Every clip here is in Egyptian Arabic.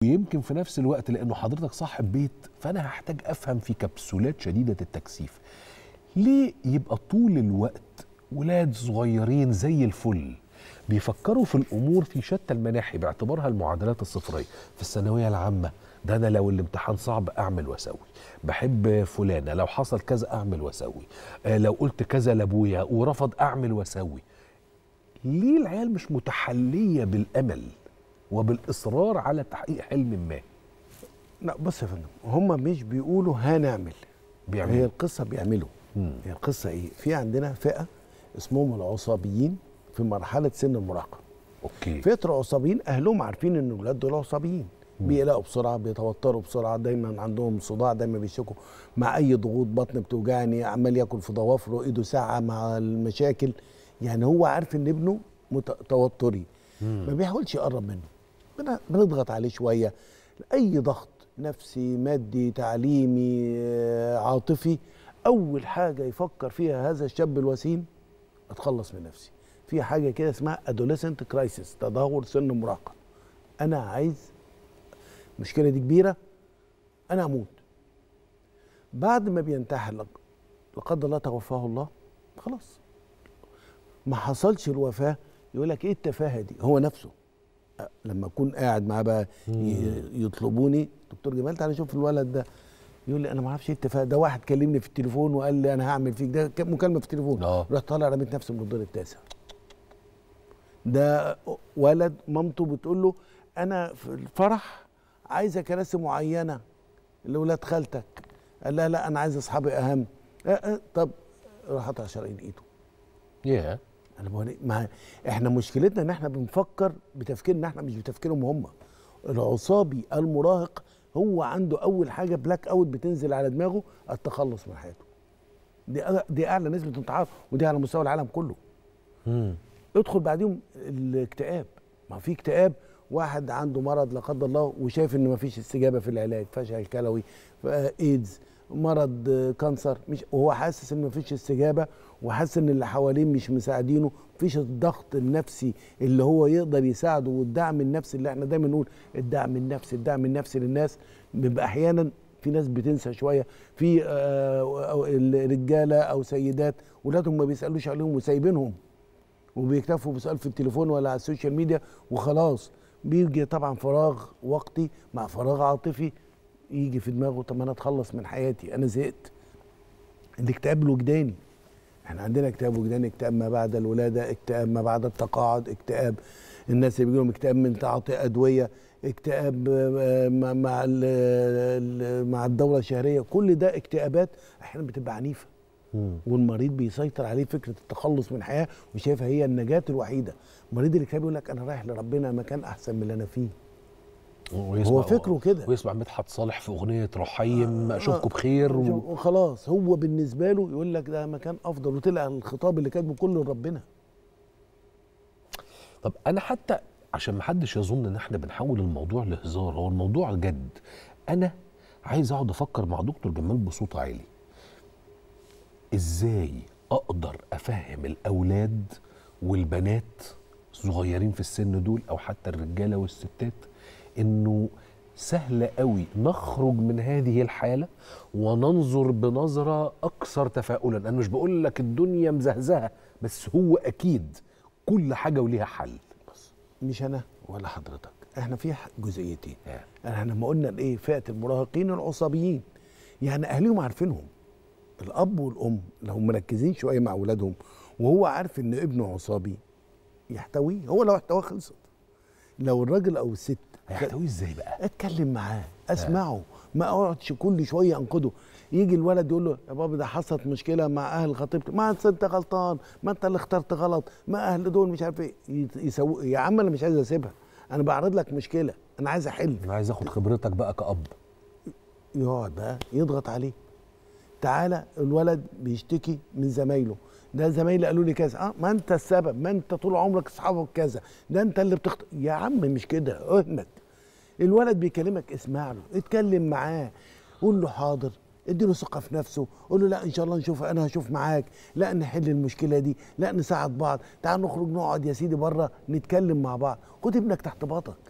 ويمكن في نفس الوقت لانه حضرتك صاحب بيت فانا هحتاج افهم في كبسولات شديده التكثيف ليه يبقى طول الوقت ولاد صغيرين زي الفل بيفكروا في الامور في شتى المناحي باعتبارها المعادلات الصفريه في الثانويه العامه ده انا لو الامتحان صعب اعمل واسوي بحب فلانه لو حصل كذا اعمل واسوي آه لو قلت كذا لابويا ورفض اعمل واسوي ليه العيال مش متحليه بالامل وبالاصرار على تحقيق حلم ما لا بص يا فندم هم مش بيقولوا هنعمل بيعملوا. هي القصه بيعملوا مم. هي القصه ايه في عندنا فئه اسمهم العصابيين في مرحله سن المراهقه اوكي فئه العصابيين اهلهم عارفين ان الولاد دول عصابيين بيقلقوا بسرعه بيتوتروا بسرعه دايما عندهم صداع دايما بيشتكوا مع اي ضغوط بطن بتوجعني عمال ياكل في ضوافره ايده ساعه مع المشاكل يعني هو عارف ان ابنه مت- توتري ما بيحاولش يقرب منه بن- بنضغط عليه شويه اي ضغط نفسي مادي تعليمي آه، عاطفي اول حاجه يفكر فيها هذا الشاب الوسيم اتخلص من نفسي في حاجه كده اسمها ادوليسنت كرايسيس تدهور سن المراهقه انا عايز المشكله دي كبيره انا اموت بعد ما بينتحر لق- لا قدر الله توفاه الله خلاص ما حصلش الوفاه يقول لك ايه التفاهه دي هو نفسه أ- لما اكون قاعد معاه بقى ي- يطلبوني دكتور جمال تعالى شوف الولد ده يقول لي انا ما اعرفش ايه التفاهه ده واحد كلمني في التليفون وقال لي انا هعمل فيك ده كان مكالمه في التليفون آه. رحت طالع رميت نفسي من الدور التاسع ده ولد مامته بتقول له انا في الفرح عايزه كراسي معينه لاولاد خالتك قال لها لا انا عايز اصحابي اهم أه أه طب راح قطع شرايين ايده يا انا بقول ما احنا مشكلتنا ان احنا بنفكر بتفكيرنا احنا مش بتفكيرهم هم العصابي المراهق هو عنده اول حاجه بلاك اوت بتنزل على دماغه التخلص من حياته دي أع- دي اعلى نسبه انتحار ودي على مستوى العالم كله مم. ادخل بعديهم الاكتئاب ما في اكتئاب واحد عنده مرض لا قدر الله وشايف ان ما فيش استجابه في العلاج فشل كلوي آه، ايدز مرض آه، كانسر مش وهو حاسس ان ما فيش استجابه وحاسس ان اللي حواليه مش مساعدينه مفيش الضغط النفسي اللي هو يقدر يساعده والدعم النفسي اللي احنا دايما نقول الدعم النفسي الدعم النفسي للناس بيبقى احيانا في ناس بتنسى شويه في آه، أو الرجاله او سيدات ولادهم ما بيسالوش عليهم وسايبينهم وبيكتفوا بسؤال في التليفون ولا على السوشيال ميديا وخلاص بيجي طبعا فراغ وقتي مع فراغ عاطفي يجي في دماغه طب ما انا اتخلص من حياتي انا زهقت الاكتئاب الوجداني احنا عندنا اكتئاب وجداني اكتئاب ما بعد الولاده اكتئاب ما بعد التقاعد اكتئاب الناس اللي بيجيلهم اكتئاب من تعاطي ادويه اكتئاب آه، مع مع ال- ال- مع الدوره الشهريه كل ده اكتئابات احيانا بتبقى عنيفه مم. والمريض بيسيطر عليه فكره التخلص من الحياه وشايفها هي النجاه الوحيده مريض الاكتئاب يقول لك انا رايح لربنا مكان احسن من اللي انا فيه ويسمع هو فكره كده. ويسمع مدحت صالح في اغنيه رحيم اشوفكم بخير و... وخلاص هو بالنسبه له يقول لك ده مكان افضل وطلع الخطاب اللي كاتبه كله لربنا طب انا حتى عشان ما حدش يظن ان احنا بنحول الموضوع لهزار هو الموضوع جد انا عايز اقعد افكر مع دكتور جمال بصوت عالي ازاي اقدر افهم الاولاد والبنات صغيرين في السن دول او حتى الرجاله والستات انه سهل قوي نخرج من هذه الحاله وننظر بنظره اكثر تفاؤلا انا مش بقول لك الدنيا مزهزهه بس هو اكيد كل حاجه وليها حل بس مش انا ولا حضرتك احنا في ح- جزئيتين يعني. احنا لما قلنا الايه فئه المراهقين العصبيين يعني اهليهم عارفينهم الاب والام لو مركزين شويه مع اولادهم وهو عارف ان ابنه عصابي يحتويه هو لو احتواه خلصت لو الراجل او الست هيحتويه ازاي بقى اتكلم معاه اسمعه ما اقعدش كل شويه انقده يجي الولد يقول له يا بابا ده حصلت مشكله مع اهل خطيبتي ما أنت- انت غلطان ما انت اللي اخترت غلط ما اهل دول مش عارف ايه يت- يسوق يا عم انا مش عايز اسيبها انا بعرض لك مشكله انا عايز احل انا عايز اخد خبرتك بقى كأب يقعد بقى يضغط عليه تعالى الولد بيشتكي من زمايله ده زمايلي قالوا لي كذا اه ما انت السبب ما انت طول عمرك اصحابك كذا ده انت اللي بتخط يا عم مش كده اهمت الولد بيكلمك اسمع له اتكلم معاه قول له حاضر اديله ثقه في نفسه قول له لا ان شاء الله نشوف انا هشوف معاك لا نحل المشكله دي لا نساعد بعض تعال نخرج نقعد يا سيدي بره نتكلم مع بعض خد ابنك تحت باطك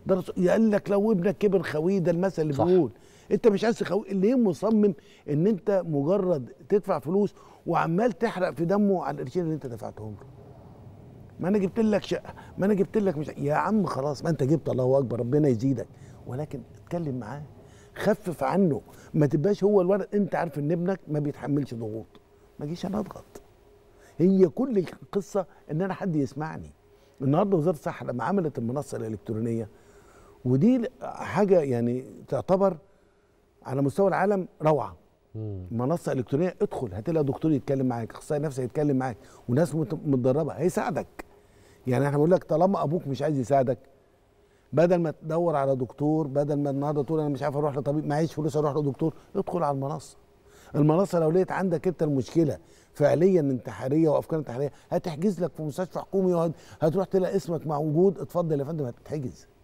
ده رسول قال لك لو ابنك كبر خويه ده المثل اللي صح. بيقول انت مش عايز تخويه ليه مصمم ان انت مجرد تدفع فلوس وعمال تحرق في دمه على القرشين اللي انت دفعتهم له ما انا جبت لك شقه ما انا جبت لك مش يا عم خلاص ما انت جبت الله اكبر ربنا يزيدك ولكن اتكلم معاه خفف عنه ما تبقاش هو الولد انت عارف ان ابنك ما بيتحملش ضغوط ما جيش انا اضغط هي كل القصه ان انا حد يسمعني النهارده وزاره الصحه لما عملت المنصه الالكترونيه ودي حاجه يعني تعتبر على مستوى العالم روعه منصه الكترونيه ادخل هتلاقي دكتور يتكلم معاك اخصائي نفسي يتكلم معاك وناس مت- متدربه هيساعدك يعني احنا بنقول لك طالما ابوك مش عايز يساعدك بدل ما تدور على دكتور بدل ما النهارده تقول انا مش عارف اروح لطبيب معيش فلوس اروح لدكتور ادخل على المنصه المنصه لو لقيت عندك انت المشكله فعليا انتحاريه وافكار انتحاريه هتحجز لك في مستشفى حكومي وهت- هتروح تلاقي اسمك موجود اتفضل يا فندم هتتحجز